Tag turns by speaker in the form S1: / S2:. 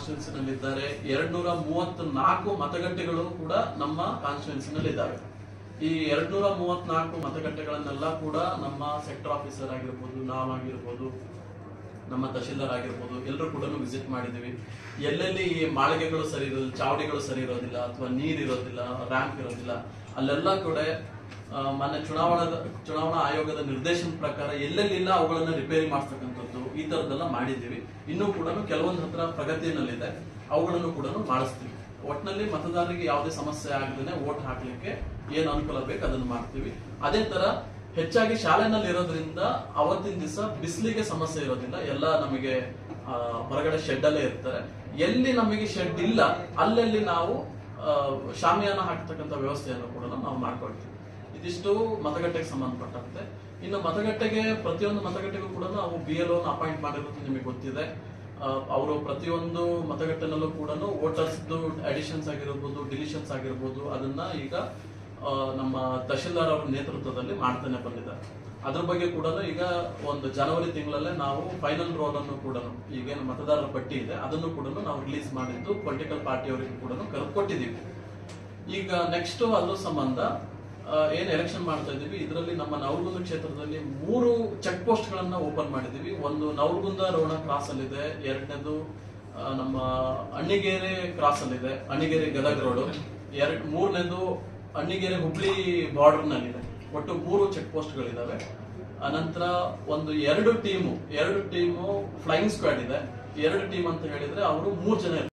S1: ಕಾನ್ಸ್ಟಿಟ್ಯೂನ್ಸಿನಲ್ಲಿ ಇದ್ದಾರೆ ಎರಡ್ ನೂರ ಮೂವತ್ನಾಲ್ಕು ಮತಗಟ್ಟೆಗಳು ಕೂಡ ನಮ್ಮ ಕಾನ್ಸ್ಟಿಟ್ಯೂನ್ಸಿನಲ್ಲಿ ಇದ್ದಾವೆ ಈ ಎರಡ್ ನೂರ ಮೂವತ್ನಾಲ್ಕು ಮತಗಟ್ಟೆಗಳನ್ನೆಲ್ಲ ಕೂಡ ನಮ್ಮ ಸೆಕ್ಟರ್ ಆಫೀಸರ್ ಆಗಿರ್ಬೋದು ನಾವಾಗಿರ್ಬೋದು ನಮ್ಮ ತಹಶೀಲ್ದಾರ್ ಆಗಿರ್ಬೋದು ಎಲ್ಲರೂ ಕೂಡ ವಿಸಿಟ್ ಮಾಡಿದೀವಿ ಎಲ್ಲೆಲ್ಲಿ ಈ ಮಾಳಿಗೆಗಳು ಸರಿ ಇರೋದಿಲ್ಲ ಚಾವಡಿಗಳು ಸರಿ ಇರೋದಿಲ್ಲ ಅಥವಾ ನೀರ್ ಇರೋದಿಲ್ಲ ರ್ಯಾಂಪ್ ಇರೋದಿಲ್ಲ ಅಲ್ಲೆಲ್ಲ ಕೂಡ ಆ, ಮೊನ್ನೆ ಚುನಾವಣಾ ಚುನಾವಣಾ ಆಯೋಗದ ನಿರ್ದೇಶನ ಪ್ರಕಾರ ಎಲ್ಲೆಲ್ಲಿಲ್ಲ ಅವುಗಳನ್ನ ರಿಪೇರಿ ಮಾಡಿಸ್ತಕ್ಕಂಥದ್ದು ಈ ತರದೆಲ್ಲ ಮಾಡಿದ್ದೀವಿ ಇನ್ನೂ ಕೂಡ ಕೆಲವೊಂದು ಹತ್ರ ಪ್ರಗತಿಯಲ್ಲಿದೆ ಅವುಗಳನ್ನು ಕೂಡ ಮಾಡಿಸ್ತೀವಿ ಒಟ್ಟಿನಲ್ಲಿ ಮತದಾರರಿಗೆ ಯಾವುದೇ ಸಮಸ್ಯೆ ಆಗದೇ ವೋಟ್ ಹಾಕ್ಲಿಕ್ಕೆ ಏನ್ ಅನುಕೂಲ ಬೇಕು ಅದನ್ನು ಮಾಡ್ತೀವಿ ಅದೇ ತರ ಹೆಚ್ಚಾಗಿ ಶಾಲೆನಲ್ಲಿ ಇರೋದ್ರಿಂದ ಅವತ್ತಿನ ದಿವಸ ಬಿಸಿಲಿಗೆ ಸಮಸ್ಯೆ ಇರೋದಿಲ್ಲ ಎಲ್ಲ ನಮಗೆ ಆ, ಹೊರಗಡೆ ಶೆಡ್ ಅಲ್ಲೇ ಇರ್ತಾರೆ ಎಲ್ಲಿ ನಮಗೆ ಶೆಡ್ ಇಲ್ಲ ಅಲ್ಲಲ್ಲಿ ನಾವು ಆ, ಶಾಮಿಯಾನ ಹಾಕ್ತಕ್ಕಂಥ ವ್ಯವಸ್ಥೆಯನ್ನು ಕೂಡ ನಾವು ಮಾಡ್ಕೊಳ್ತೀವಿ ಇದಿಷ್ಟು ಮತಗಟ್ಟೆಗೆ ಸಂಬಂಧಪಟ್ಟಂತೆ ಇನ್ನು ಮತಗಟ್ಟೆಗೆ ಪ್ರತಿಯೊಂದು ಮತಗಟ್ಟೆಗೂ ಕೂಡ ನಾವು ಬಿ ಎಲ್ ಅಪಾಯಿಂಟ್ ಮಾಡಿರೋದು ನಿಮಗೆ ಗೊತ್ತಿದೆ ಅವರು ಪ್ರತಿಯೊಂದು ಮತಗಟ್ಟೆನಲ್ಲೂ ಕೂಡ ವೋಟರ್ಸ್ ಅಡಿಷನ್ಸ್ ಆಗಿರ್ಬೋದು ಡಿಲಿಷನ್ಸ್ ಆಗಿರ್ಬೋದು ಅದನ್ನ ಈಗ ಆ, ನಮ್ಮ ತಹಶೀಲ್ದಾರ್ ಅವರ ನೇತೃತ್ವದಲ್ಲಿ ಮಾಡ್ತಾನೆ ಬಂದಿದ್ದಾರೆ ಅದ್ರ ಬಗ್ಗೆ ಕೂಡ ಈಗ ಒಂದು ಜನವರಿ ತಿಂಗಳಲ್ಲೇ ನಾವು ಫೈನಲ್ ರೋಲ್ ಅನ್ನು ಕೂಡ ಈಗೇನು ಮತದಾರರ ಪಟ್ಟಿ ಇದೆ ಅದನ್ನು ಕೂಡ ನಾವು ರಿಲೀಸ್ ಮಾಡಿದ್ದು ಪೊಲಿಟಿಕಲ್ ಪಾರ್ಟಿಯವರಿಗೂ ಕೂಡ ಕರೆದು ಕೊಟ್ಟಿದ್ದೀವಿ ಈಗ ನೆಕ್ಸ್ಟ್ ಅದ್ರ ಸಂಬಂಧ ಆ, ಏನ್ ಎಲೆಕ್ಷನ್ ಮಾಡ್ತಾ ಇದೀವಿ ಇದರಲ್ಲಿ ನಮ್ಮ ನವಲಗುಂದ ಕ್ಷೇತ್ರದಲ್ಲಿ ಮೂರು ಚೆಕ್ ಪೋಸ್ಟ್ ಗಳನ್ನ ಓಪನ್ ಮಾಡಿದೀವಿ ಒಂದು ನವಲಗುಂದ ರೋಣ ಕ್ರಾಸ್ ಅಲ್ಲಿದೆ ಎರಡನೇದು ಆ, ನಮ್ಮ ಅಣ್ಣಿಗೇರೆ ಕ್ರಾಸ್ ಅಲ್ಲಿದೆ ಅಣ್ಣಿಗೇರೆ ಗದಗ ರೋಡ್ ಎರಡ್ ಮೂರನೇದು ಅಣ್ಣಿಗೇರೆ ಹುಬ್ಳಿ ಬಾರ್ಡರ್ ನಲ್ಲಿದೆ ಒಟ್ಟು ಮೂರು ಚೆಕ್ ಪೋಸ್ಟ್ ಗಳಿದಾವೆ ಅನಂತರ ಒಂದು ಎರಡು ಟೀಮು ಎರಡು ಟೀಮು ಫ್ಲೈಯಿಂಗ್ ಸ್ಕ್ವಾಡ್ ಇದೆ ಎರಡು ಟೀಮ್ ಅಂತ ಹೇಳಿದ್ರೆ ಅವರು ಮೂರ್ ಜನ ಇರ್ತಾರೆ